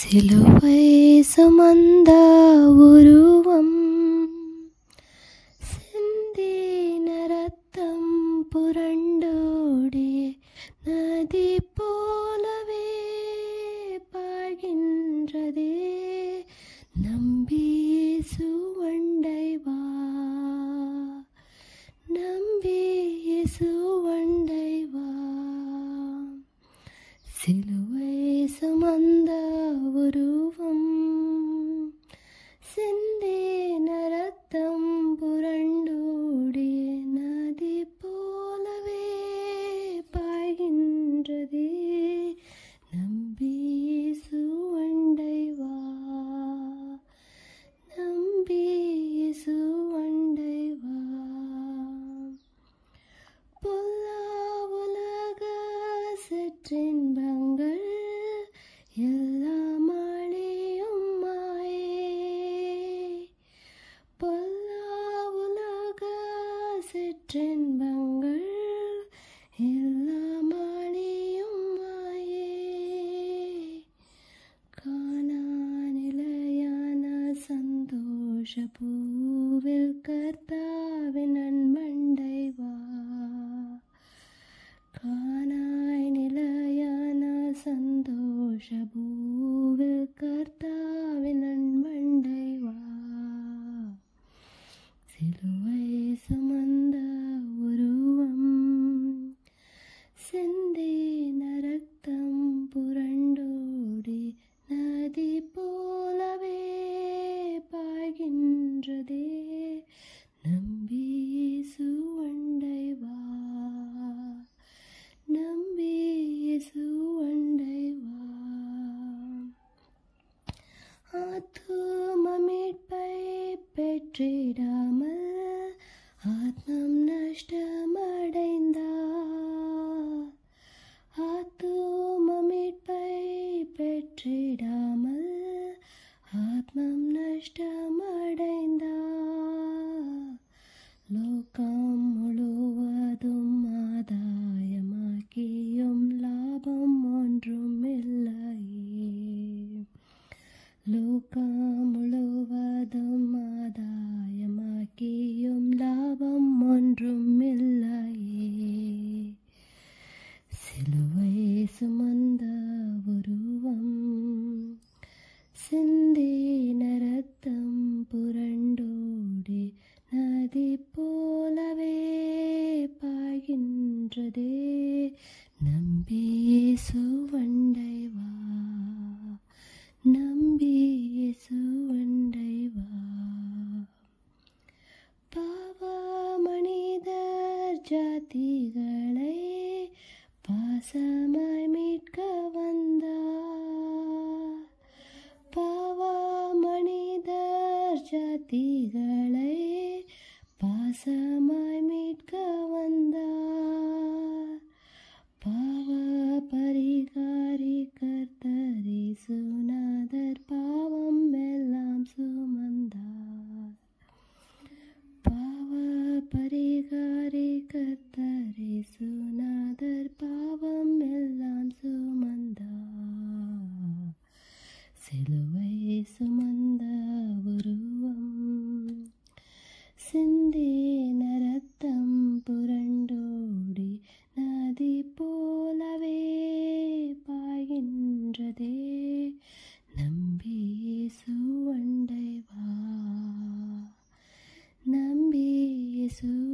சிலுவை சுமந்த உருவம் சிந்தின ரத்தம் புரண்டோடிய நதி போலவே பாய்கின்றதே நம்பி சுவண்டை வா நம்பி சுவண்டை வா சிலுவை சுமந்த உருவம் சிந்தின ரத்தம் புரண்டோடிய நதி போலவே பாய்கின்றதே நம்பி சுவண்டை வா நம்பி சுவண்டை வா பொல்லா உலக சிற்றின்பங்கள் எல்லாம் அழியும் மாயே பொல்லா உலக சிற்றின்பங்கள் எல்லாம் அழியும் மாயே காணா நிலையான சந்தோஷ பூவில் கர்த்தாவின் அன்பண்டை வா காணாய் நிலையான சந்தோஷ பூவில் கர்த்தாவின் அன்பண்டை வா சிலுவை சுமந்த உருவம் சிந்தின ரத்தம் புரண்டோடி நதி போலவே பாய்கின்றதே நம்பி சுவண்டை வா நம்பி சுவண்டை வா ஆத்தும மீட்பை பெற்றிடாமல் ஆத்மம் நஷ்டமடைந்தா ஆத்தும மீட்பை பெற்றிடாமல் ஆத்மம் நஷ்டமடைந்தா லோகம் முழுவதும் ஆதாயமாக்கியும் லாபம் ஒன்றும் இல்லையே லோகம் முழுவதும் ஆதாயமாக்கியும் லாபம் ஒன்றும் இல்லையே சிலுவை சுமந்த உருவம் சிந்தின ரத்தம் புரண்டோடி நதி போலவே பாய்கின்றதே நம்பி சுவண்டை வா நம்பி சுவண்டை வா பாவ மனிதர் ஜாதிகளை பாசமாய் மீட்க வந்தா பாவ மனிதர் ஜாதிகளை பாசமாய் மீட்க வந்தா பாவ பரிகாரி கர்த்தரி சுனாதர் பாவம் எல்லாம் சுமந்தார் பாவ பரிகாரி கர்த்தரி சுனாதர் பாவம் எல்லாம் சுமந்தார் சிலுவை சுமந்த உருவம் சிந்தின ரத்தம் புரண்டோடி நதி போலவே பாய்கின்றதே நம்பி சுவண்டை வா நம்பி சு